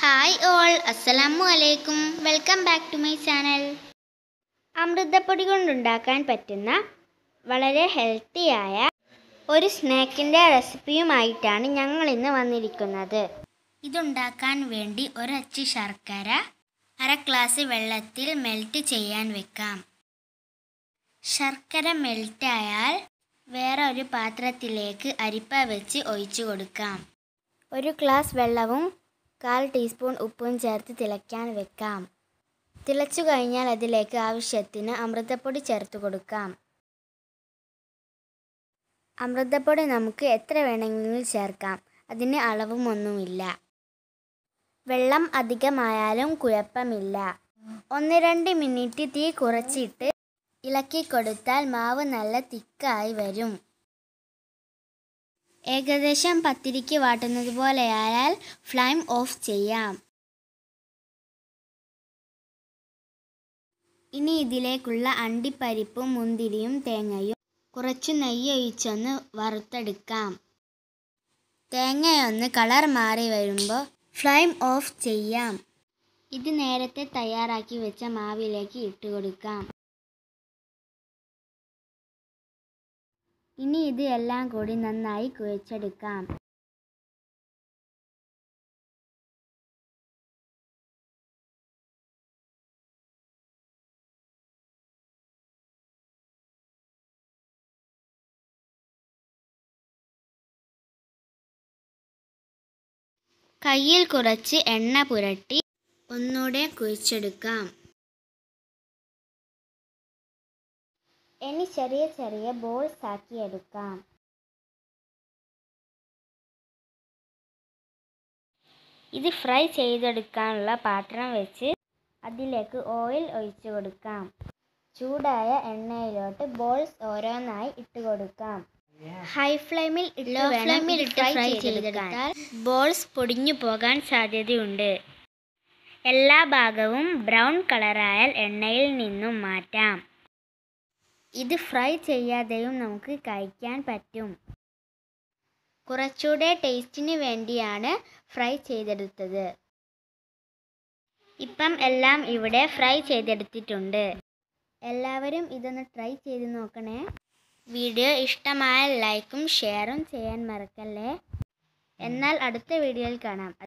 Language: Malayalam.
ഹായ് ഓൾ അസ്സലാമു അലൈക്കും welcome back to my channel അമൃതപ്പൊടി കൊണ്ടുണ്ടാക്കാൻ പറ്റുന്ന വളരെ ഹെൽത്തിയായ ഒരു സ്നാക്കിൻ്റെ റെസിപ്പിയുമായിട്ടാണ് ഞങ്ങൾ ഇന്ന് വന്നിരിക്കുന്നത് ഇതുണ്ടാക്കാൻ വേണ്ടി ഒരച്ച് ശർക്കര അര ഗ്ലാസ് വെള്ളത്തിൽ മെൽറ്റ് ചെയ്യാൻ വെക്കാം ശർക്കര മെൽറ്റായാൽ വേറെ ഒരു പാത്രത്തിലേക്ക് അരിപ്പ വെച്ച് ഒഴിച്ചു കൊടുക്കാം ഒരു ഗ്ലാസ് വെള്ളവും കാൽ ടീസ്പൂൺ ഉപ്പും ചേർത്ത് തിളയ്ക്കാൻ വെക്കാം തിളച്ചു കഴിഞ്ഞാൽ അതിലേക്ക് ആവശ്യത്തിന് അമൃതപ്പൊടി ചേർത്ത് കൊടുക്കാം അമൃതപ്പൊടി നമുക്ക് എത്ര വേണമെങ്കിലും ചേർക്കാം അതിന് അളവും ഒന്നുമില്ല വെള്ളം അധികമായാലും കുഴപ്പമില്ല ഒന്ന് രണ്ട് മിനിറ്റ് തീ കുറച്ചിട്ട് ഇളക്കി കൊടുത്താൽ മാവ് നല്ല തിക്കായി വരും ഏകദേശം പത്തിരിക്ക് വാട്ടുന്നത് പോലെയായാൽ ഫ്ലെയിം ഓഫ് ചെയ്യാം ഇനി ഇതിലേക്കുള്ള അണ്ടിപ്പരിപ്പും മുന്തിരിയും തേങ്ങയും കുറച്ചു നെയ്യ് ഒഴിച്ചൊന്ന് വറുത്തെടുക്കാം തേങ്ങയൊന്ന് കളർ മാറി വരുമ്പോൾ ഫ്ലെയിം ഓഫ് ചെയ്യാം ഇത് നേരത്തെ തയ്യാറാക്കി വെച്ച മാവിലേക്ക് ഇട്ട് കൊടുക്കാം ഇനി ഇത് എല്ലാം കൂടി നന്നായി കുഴച്ചെടുക്കാം കയ്യിൽ കുറച്ച് എണ്ണ പുരട്ടി ഒന്നുകൂടെ കുഴിച്ചെടുക്കാം ഇനി ചെറിയ ചെറിയ ബോൾസ് ആക്കി എടുക്കാം ഇത് ഫ്രൈ ചെയ്തെടുക്കാനുള്ള പാത്രം വെച്ച് അതിലേക്ക് ഓയിൽ ഒഴിച്ചു കൊടുക്കാം ചൂടായ എണ്ണയിലോട്ട് ബോൾസ് ഓരോന്നായി ഇട്ട് കൊടുക്കാം ഹൈ ഫ്ലെയിമിൽ ലോ ഫ്ലെയിമിൽ ഇട്ട് ഫ്രൈ ചെയ്തെടുത്താൽ ബോൾസ് പൊടിഞ്ഞു പോകാൻ സാധ്യതയുണ്ട് എല്ലാ ഭാഗവും ബ്രൗൺ കളറായാൽ എണ്ണയിൽ നിന്നും മാറ്റാം ഇത് ഫ്രൈ ചെയ്യാതെയും നമുക്ക് കഴിക്കാൻ പറ്റും കുറച്ചുകൂടെ ടേസ്റ്റിന് വേണ്ടിയാണ് ഫ്രൈ ചെയ്തെടുത്തത് ഇപ്പം എല്ലാം ഇവിടെ ഫ്രൈ ചെയ്തെടുത്തിട്ടുണ്ട് എല്ലാവരും ഇതൊന്ന് ട്രൈ ചെയ്ത് നോക്കണേ വീഡിയോ ഇഷ്ടമായാൽ ലൈക്കും ഷെയറും ചെയ്യാൻ മറക്കല്ലേ എന്നാൽ അടുത്ത വീഡിയോയിൽ കാണാം